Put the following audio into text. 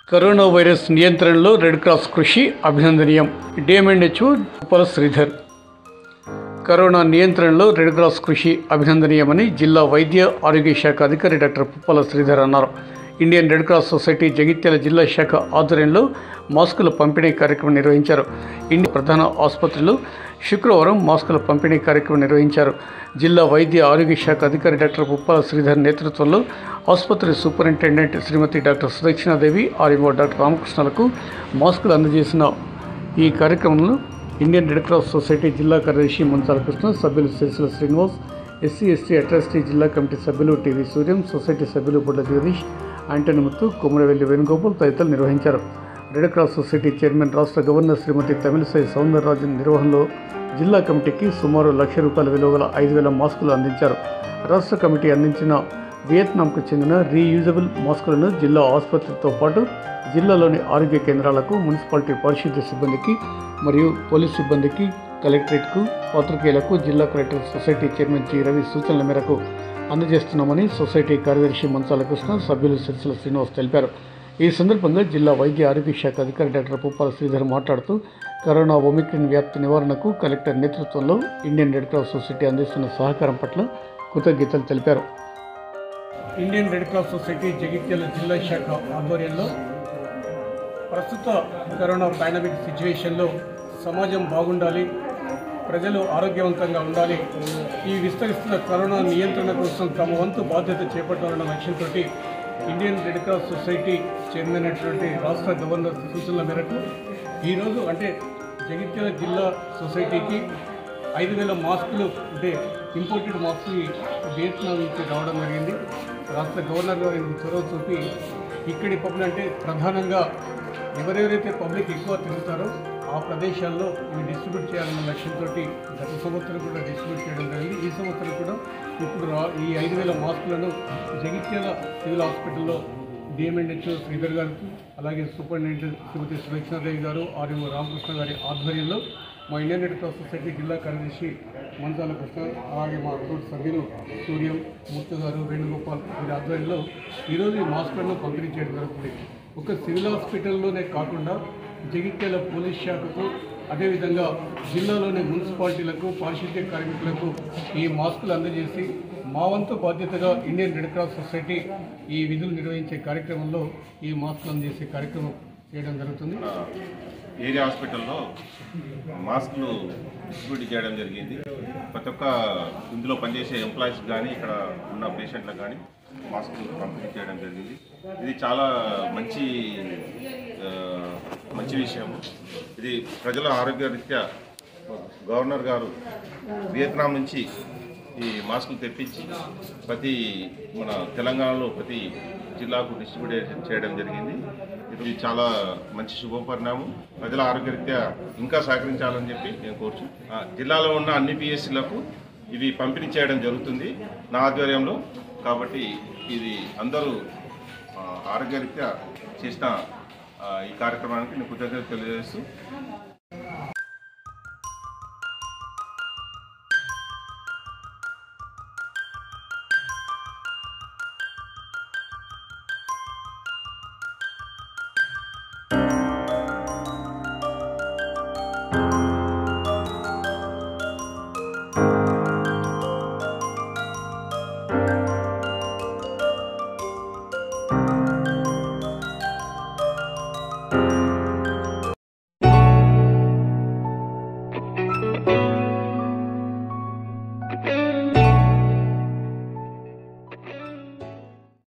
corona virus నియంత్రణలో red cross కృషి అభినందనీయం డిఎంఎన్హెచ్ఓ ఉప్పల శ్రీధర్ కరోనా నియంత్రణలో రెడ్ క్రాస్ కృషి అభినందనీయమని జిల్లా వైద్య ఆరోగ్య శాఖ అధికారి డాక్టర్ పుప్పల శ్రీధర్ అన్నారు Indian red cross society Jagtial జిల్లా శాఖ ఆధ్వర్యంలో మాస్కుల పంపిణీ కార్యక్రమం నిర్వహించారు ఇండియా ప్రధాన ఆసుపత్రిలో శుక్రవారం మాస్కుల పంపిణీ కార్యక్రమం నిర్వహించారు జిల్లా వైద్య ఆరోగ్య శాఖ అధికారి డాక్టర్ పుప్పాల శ్రీధర్ నేతృత్వంలో ఆసుపత్రి superintendent Srimati doctor Sudakshinadevi RMO doctor రామకృష్ణలకు మాస్కులు అందజేసిన ఈ కార్యక్రమంలో ఇండియన్ రెడ్ క్రాస్ సొసైటీ జిల్లా కార్యదర్శి మున్సాల కృష్ణ సభ్యులు Sirisilla Srinivas SC ST atrocity జిల్లా కమిటీ సభ్యులు టీవీ సూర్యం సొసైటీ సభ్యులు బుడ్ల జగదీష్ ఆంటనీ ముత్తు కొమరవెల్లి వేణుగోపాల్ తదితరులు నిర్వహించారు రెడ్ క్రాస్ సొసైటీ చైర్మన్ రాష్ట్ర గవర్నర్ శ్రీమతి తమిళసై సౌందరరాజన్ నిర్వహణలో జిల్లా కమిటీకి సుమారు లక్ష రూపాయల విలువ గల ఐదు వేల మాస్కులు అందించారు రాష్ట్ర కమిటీ అందించిన వియత్నాంకు చెందిన రీయూజబుల్ మాస్కులను జిల్లా ఆసుపత్రితో పాటు జిల్లాలోని ఆరోగ్య కేంద్రాలకు మున్సిపాలిటీ పారిశుద్ధ్య సిబ్బందికి మరియు పోలీస్ సిబ్బందికి కలెక్టరేట్కు పాత్రికేయులకు జిల్లా collector society chairman G Ravi సూచనల మేరకు అందజేస్తున్నామని సొసైటీ కార్యదర్శి మంచాల కృష్ణ సభ్యులు సిరిసిల శ్రీనివాస్ తెలిపారు ఈ సందర్భంగా జిల్లా వైద్య ఆరోగ్య శాఖ అధికారి డాక్టర్ పుప్పాల శ్రీధర్ మాట్లాడుతూ కరోనా ఒమిక్రిన్ వ్యాప్తి నివారణకు కలెక్టర్ నేతృత్వంలో ఇండియన్ రెడ్ క్రాస్ సొసైటీ అందిస్తున్న సహకారం పట్ల కృతజ్ఞతలు తెలిపారు Indian red cross society Jagtial జిల్లా శాఖ ఆధ్వర్యంలో ప్రస్తుత కరోనా పాండమిక్ సిచ్యువేషన్లో సమాజం బాగుండాలి ప్రజలు ఆరోగ్యవంతంగా ఉండాలి ఈ విస్తరిస్తున్న కరోనా నియంత్రణ కోసం తమ వంతు బాధ్యత చేపట్టాలన్న లక్ష్యంతో Indian red cross society chairman అయినటువంటి రాష్ట్ర గవర్నర్ సూచనల మేరకు ఈరోజు అంటే జగిత్యాల జిల్లా సొసైటీకి ఐదు వేల మాస్కులు అంటే ఇంపోర్టెడ్ మాస్కులు వియత్నాం నుంచి రావడం జరిగింది రాష్ట్ర గవర్నర్ గారు ఇందుకు చొరవ చూపి ఇక్కడి పబ్లిక్ అంటే ప్రధానంగా ఎవరెవరైతే పబ్లిక్ ఎక్కువ తిరుగుతారో ఆ ప్రదేశాల్లో ఇవి డిస్ట్రిబ్యూట్ చేయాలన్న లక్ష్యంతో గత సంవత్సరం కూడా డిస్ట్రిబ్యూట్ చేయడం జరిగింది ఈ సంవత్సరం కూడా ఇప్పుడు రా ఈ ఐదు వేల మాస్కులను జగిత్యాల సివిల్ హాస్పిటల్లో డిఎంఎన్హెచ్ శ్రీధర్ గారికి అలాగే సూపరింటెండెంట్ శ్రీమతి సులక్షణాదేవి గారు ఆర్ఎంఓ రామకృష్ణ గారి ఆధ్వర్యంలో మా ఇండియన్ రెడ్ క్రాస్ సొసైటీ జిల్లా కార్యదర్శి మంచాల కృష్ణ అలాగే మా తోటి సభ్యులు సూర్యం మూర్తి గారు వేణుగోపాల్ వీరి ఆధ్వర్యంలో ఈరోజు ఈ మాస్కులను పంపిణీ చేయడం జరుగుతుంది ఒక సివిల్ హాస్పిటల్లోనే కాకుండా జగిత్యాల పోలీస్ శాఖకు అదేవిధంగా జిల్లాలోని మున్సిపాలిటీలకు పారిశుద్ధ్య కార్మికులకు ఈ మాస్కులు అందజేసి మా వంతు బాధ్యతగా ఇండియన్ రెడ్ క్రాస్ సొసైటీ ఈ విధులు నిర్వహించే కార్యక్రమంలో ఈ మాస్కులు అందజేసే కార్యక్రమం చేయడం జరుగుతుంది ఏరియా హాస్పిటల్లో మాస్కులు డిస్ట్రిబ్యూట్ చేయడం జరిగింది ప్రతి ఒక్క ఇందులో పనిచేసే ఎంప్లాయీస్ కానీ ఇక్కడ ఉన్న పేషెంట్లకు కానీ మాస్కులు పంపిణీ చేయడం జరిగింది ఇది చాలా మంచి ఆ, మంచి విషయం ఇది ప్రజల ఆరోగ్య రీత్యా గవర్నర్ గారు వియత్నాం నుంచి ఈ మాస్కులు తెప్పించి ప్రతి మన తెలంగాణలో ప్రతి జిల్లాకు డిస్ట్రిబ్యూట్ చేయడం జరిగింది ఇది చాలా మంచి శుభపరిణామం ప్రజల ఆరోగ్యరీత్యా ఇంకా సహకరించాలని చెప్పి నేను కోరుచు ఆ, జిల్లాలో ఉన్న అన్ని పిఎస్సీలకు ఇవి పంపిణీ చేయడం జరుగుతుంది నా ఆధ్వర్యంలో కాబట్టి ఇది అందరూ ఆ, ఆరోగ్యరీత్యా చేసిన ఆ, ఈ కార్యక్రమానికి నేను కృతజ్ఞతలు తెలియజేస్తూ